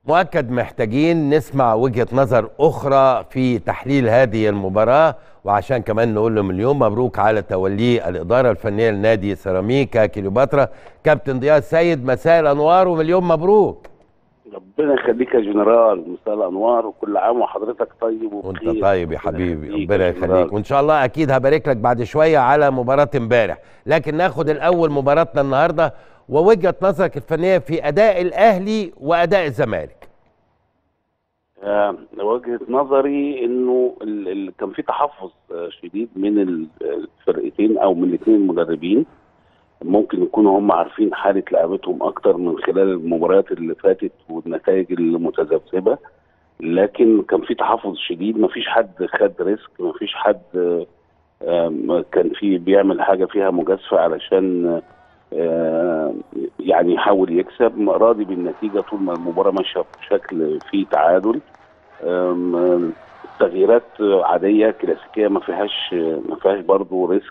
مؤكد محتاجين نسمع وجهة نظر أخرى في تحليل هذه المباراة وعشان كمان نقول له مليون مبروك على توليه الإدارة الفنية لنادي سيراميكا كليوباترا كابتن ضياء السيد مساء الأنوار ومليون مبروك ربنا يخليك يا جنرال مساء الانوار وكل عام وحضرتك طيب وبخير وانت طيب يا ربنا حبيبي يخليك ربنا يا يخليك جنرال. وان شاء الله اكيد هبارك لك بعد شويه على مباراه امبارح لكن ناخد الاول مباراتنا النهارده ووجهه نظرك الفنيه في اداء الاهلي واداء الزمالك آه، وجهه نظري انه ال ال كان في تحفظ آه، شديد من ال- الفرقتين او من الاثنين المدربين ممكن يكونوا هم عارفين حاله لعبتهم اكتر من خلال المباريات اللي فاتت والنتائج المتذبذبه لكن كان في تحفظ شديد مفيش حد خد ريسك مفيش حد آه، آه، كان في بيعمل حاجه فيها مجازفه علشان آه، يعني يحاول يكسب راضي بالنتيجه طول ما المباراه ماشيه بشكل فيه تعادل آم، آم، تغييرات عاديه كلاسيكيه ما فيهاش ما فيهاش برضه ريسك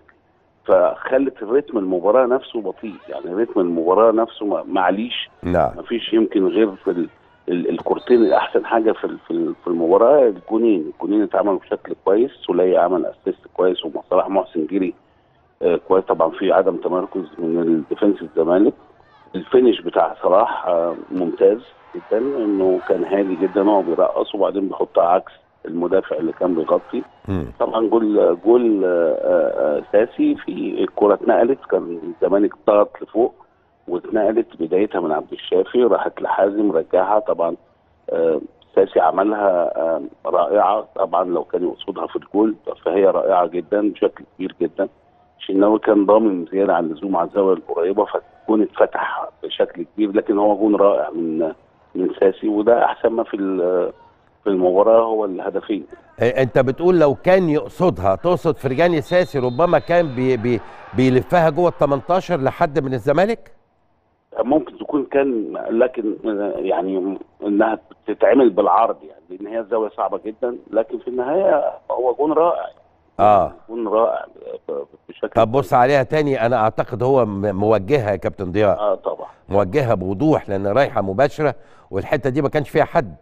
فخلت الريتم المباراه نفسه بطيء يعني ريتم المباراه نفسه ما- معليش نعم ما فيش يمكن غير في ال- ال- الكورتين الاحسن حاجه في ال- في ال- في المباراه الجونين الجونين اتعملوا بشكل كويس سوليه عمل اسيست كويس وصلاح محسن جري آه، كويس طبعا في عدم تمركز من الديفنس الزمالك الفينش بتاع صلاح آه، ممتاز جدا انه كان هادي جدا هو بيرقص وبعدين بيحطها عكس المدافع اللي كان بيغطي مم. طبعا جول جول آه، آه، اساسي في الكره اتنقلت كان الزمالك ضغط لفوق واتنقلت بدايتها من عبد الشافي راحت لحازم رجعها طبعا آه، ساسي عملها آه، رائعه طبعا لو كان يقصدها في الجول فهي رائعه جدا بشكل كبير جدا الشناوي كان ضامن زياده عن اللزوم على الزاويه القريبه فالجون اتفتح بشكل كبير لكن هو جون رائع من من ساسي وده احسن ما في ال- في المباراه هو الهدفين آه، انت بتقول لو كان يقصدها تقصد فرجاني ساسي ربما كان بي بي بيلفها جوه ال 18 لحد من الزمالك ممكن تكون كان لكن يعني انها تتعمل بالعرض يعني لان هي الزاويه صعبه جدا لكن في النهايه هو جون رائع اه جون رائع بشكل طب بص عليها تاني انا اعتقد هو م- موجهها يا كابتن ضياء اه طبعا موجهها بوضوح لان رايحه مباشره والحته دي ما كانش فيها حد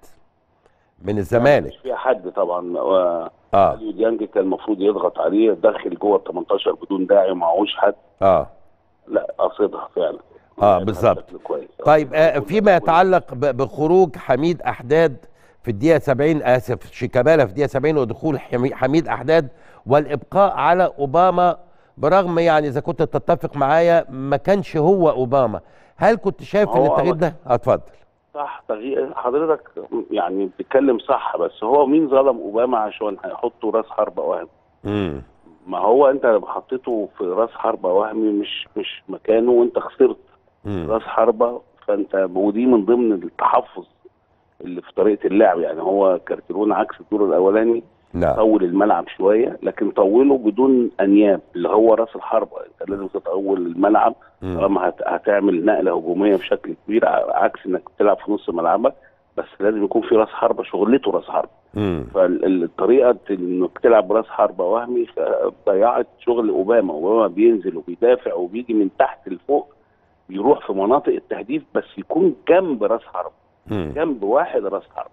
من الزمالك مش فيها حد طبعا و- اه اليو ديانج كان المفروض يضغط عليه دخل جوه ال 18 بدون داعي معهوش حد اه لا قصدها فعلا آه، بالظبط. بشكل كويس طيب آه فيما يتعلق ب- بخروج حميد احداد في الدقيقه 70 اسف شيكابالا في الدقيقه 70 ودخول حمي- حميد احداد والابقاء على اوباما برغم يعني اذا كنت تتفق معايا ما كانش هو اوباما هل كنت شايف ان هو التغيير أول- ده اه اتفضل صح تغيير حضرتك يعني بتتكلم صح بس هو مين ظلم اوباما عشان هيحطوا راس حربة وهم امم ما هو انت لما حطيته في راس حربة وهمي مش مش مكانه وانت خسرت امم راس حربة فانت ودي من ضمن التحفظ اللي في طريقة اللعب يعني هو كارتيرون عكس الدور الاولاني نعم طول الملعب شوية لكن طوله بدون انياب اللي هو راس الحربة انت لازم تطول الملعب مم. طالما هت- هتعمل نقله هجوميه بشكل كبير ع- عكس انك تلعب في نص ملعبك بس لازم يكون في راس حربه شغلته راس حربه امم فالطريقه انك تلعب راس حربه وهمي ف- ضيعت شغل اوباما اوباما بينزل وبيدافع وبيجي من تحت لفوق بيروح في مناطق التهديف بس يكون جنب راس حربه امم جنب واحد راس حربه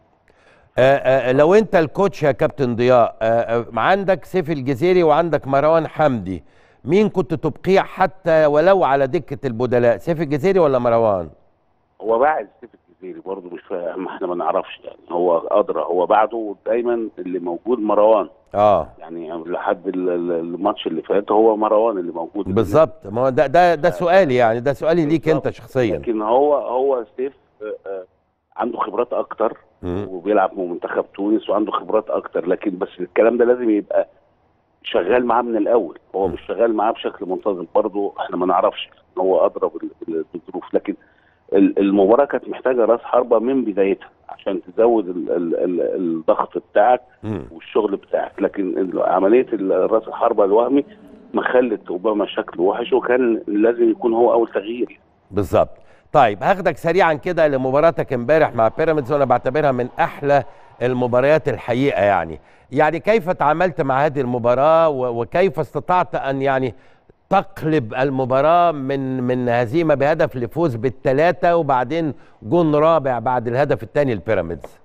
آه آه لو انت الكوتش يا كابتن ضياء آه آه عندك سيف الجزيري وعندك مروان حمدي مين كنت تبقيه حتى ولو على دكه البدلاء سيف الجزيري ولا مروان هو باعد سيف الجزيري برضه مش فاهم احنا ما نعرفش يعني هو ادرى هو بعده دايما اللي موجود مروان اه يعني لحد ال- ال- الماتش اللي فات هو مروان اللي موجود بالظبط ما هو ده ده ده سؤالي يعني ده سؤالي ليك انت بالظبط. شخصيا لكن هو هو سيف آه، آه، عنده خبرات اكتر مم. وبيلعب في منتخب تونس وعنده خبرات اكتر لكن بس الكلام ده لازم يبقى شغال معاه من الاول هو مش شغال معاه بشكل منتظم برضه احنا ما نعرفش هو ادرى بال- بال- بالظروف لكن ال- المباراه كانت محتاجه راس حربه من بدايتها عشان تزود ال- ال- ال- الضغط بتاعك مم. والشغل بتاعك لكن ال- عمليه ال- راس الحربه الوهمي ما خلت اوباما شكله وحش وكان لازم يكون هو اول تغيير بالظبط طيب هاخدك سريعا كده لمباراتك امبارح مع بيراميدز وانا بعتبرها من احلى المباريات الحقيقه يعني يعني كيف تعاملت مع هذه المباراه و- وكيف استطعت ان يعني تقلب المباراه من من هزيمه بهدف لفوز بالثلاثه وبعدين جون رابع بعد الهدف الثاني لبيراميدز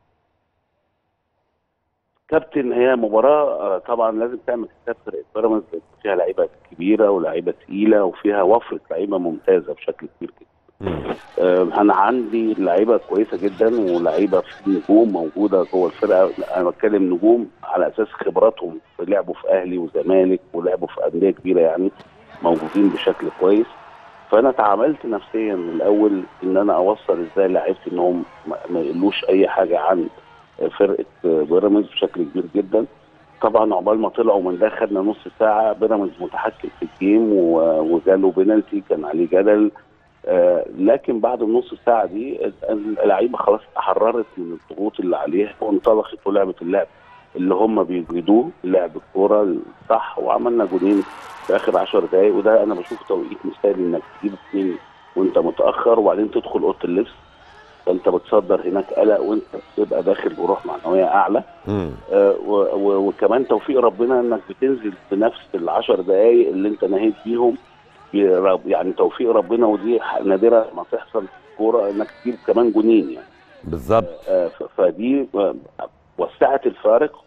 كابتن هي مباراه آه، طبعا لازم تعمل حساب فرقه بيراميدز لأن فيها لعيبه كبيره ولاعيبه تقيله وفيها وفره لعيبه ممتازه بشكل كبير جدا. مم. آه، انا عندي لعيبه كويسه جدا ولعيبه في نجوم موجوده جوه الفرقه انا بتكلم نجوم على اساس خبراتهم لعبوا في اهلي وزمالك ولعبوا في انديه كبيره يعني موجودين بشكل كويس فانا تعاملت نفسيا من الاول ان انا اوصل ازاي لعيبتي انهم ما ما يقلوش اي حاجه عن فرقه بيراميدز بشكل كبير جدا طبعا عقبال ما طلعوا من ده خدنا نص ساعه بيراميدز متحكم في الجيم و- وجاله بينالتي كان عليه جدل آه، لكن بعد النص ساعه دي اللعيبه خلاص تحررت من الضغوط اللي عليها وانطلقت ولعبت اللعب اللي هم بيجيدوه لعب الكوره الصح وعملنا جولين في اخر 10 دقائق وده انا بشوف توقيت مثالي انك تجيب اثنين وانت متاخر وبعدين تدخل اوضه اللبس فانت بتصدر هناك قلق وانت بتبقى داخل بروح معنويه اعلى مم. آه، و- و- وكمان توفيق ربنا انك بتنزل في نفس العشر دقائق اللي انت نهيت بيهم ي- يعني توفيق ربنا ودي ح- نادره ما تحصل في الكوره انك تجيب كمان جونين يعني بالظبط آه، ف- فدي آه، وسعت الفارق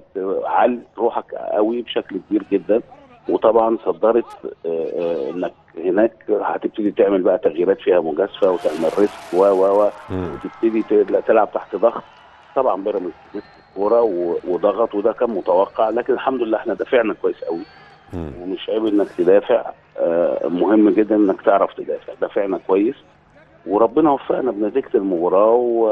فبتعلي روحك قوي بشكل كبير جدا وطبعا صدرت آه، آه، انك هناك هتبتدي تعمل بقى تغييرات فيها مجازفه وتعمل ريسك و و و مم. وتبتدي ت- تلعب تحت ضغط طبعا بيراميدز مسك الكوره و- وضغط وده كان متوقع لكن الحمد لله احنا دافعنا كويس قوي مم. ومش عيب انك تدافع آه، مهم جدا انك تعرف تدافع دافعنا كويس وربنا وفقنا بنتيجه المباراه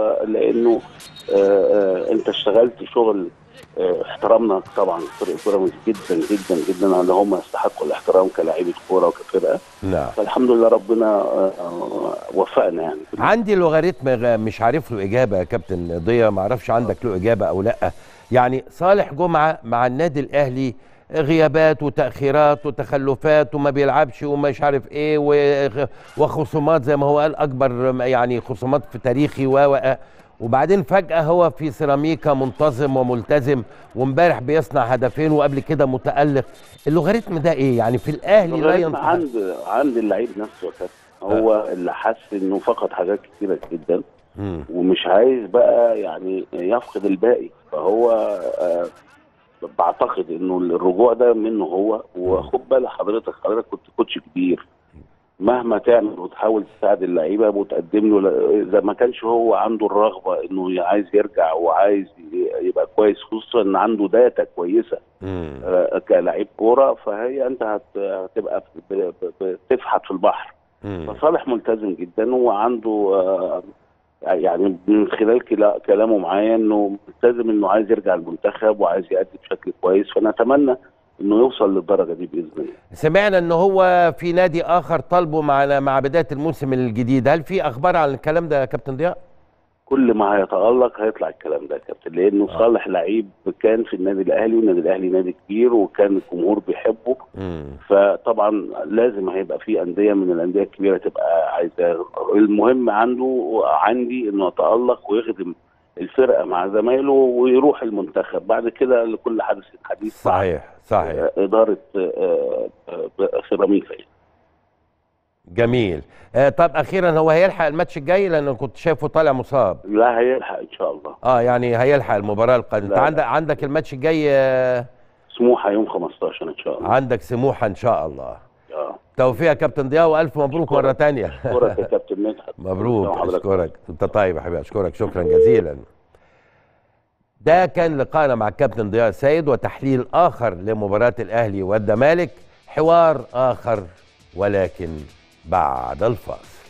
ولانه آه، آه، انت اشتغلت شغل آه، احترامنا طبعا فرقه بيراميدز جدا جدا جدا اللي هم يستحقوا الاحترام كلاعيبه كوره وكفرقه نعم فالحمد لله ربنا آه، آه، وفقنا يعني عندي لوغاريتم غ- مش عارف له اجابه يا كابتن ضياء ما اعرفش عندك له اجابه او لا يعني صالح جمعه مع النادي الاهلي غيابات وتاخيرات وتخلفات وما بيلعبش ومش عارف ايه وغ- وخصومات زي ما هو قال اكبر يعني خصومات في تاريخي و و- وبعدين فجاه هو في سيراميكا منتظم وملتزم وامبارح بيصنع هدفين وقبل كده متالق اللوغاريتم ده ايه يعني في الاهلي لا لغاية ما ينطق عند عند اللعيب نفسه يا كابتن هو اللي حس انه فقد حاجات كتيره جدا مم. ومش عايز بقى يعني يفقد الباقي فهو آه، بعتقد انه الرجوع ده منه هو وخد بالك حضرتك حضرتك كنت كوتش كبير مهما تعمل وتحاول تساعد اللعيبه وتقدم له ل- اذا ما كانش هو عنده الرغبه انه عايز يرجع وعايز ي- يبقى كويس خصوصا ان عنده داتا كويسه مم. آه، كلاعب كوره فهي انت هت- هتبقى ب- ب- بتفحت في البحر مم. فصالح ملتزم جدا وعنده آه، يعني من خلال كلا- كلامه معايا انه ملتزم انه عايز يرجع المنتخب وعايز يأدي بشكل كويس فنتمنى انه يوصل للدرجه دي باذن الله سمعنا ان هو في نادي اخر طالبه مع مع بدايه الموسم الجديد هل في اخبار عن الكلام ده يا كابتن ضياء كل ما هيتألق هيطلع الكلام ده يا كابتن لانه آه. صالح لعيب كان في النادي الاهلي والنادي الاهلي نادي كبير وكان الجمهور بيحبه مم. فطبعا لازم هيبقى في انديه من الانديه الكبيره تبقى عايزاه المهم عنده وعندي انه يتالق ويخدم الفرقه مع زمايله ويروح المنتخب بعد كده لكل حدث حديث مع صحيح صحيح آه، اداره آه، آه، سيراميكا يعني. جميل آه طب اخيرا هو هيلحق الماتش الجاي لان كنت شايفه طالع مصاب لا هيلحق ان شاء الله اه يعني هيلحق المباراه القادمه انت لا، لا. عندك عندك الماتش الجاي آه سموحه يوم 15 ان شاء الله عندك سموحه ان شاء الله اه توفيق يا كابتن ضياء والف مبروك أشكرك. مره تانية اشكرك يا كابتن مدحت مبروك سلام حضرتك. اشكرك انت طيب يا حبيبي اشكرك شكرا جزيلا ده كان لقاءنا مع الكابتن ضياء السيد وتحليل اخر لمباراه الاهلي والزمالك حوار اخر ولكن بعد الفاصل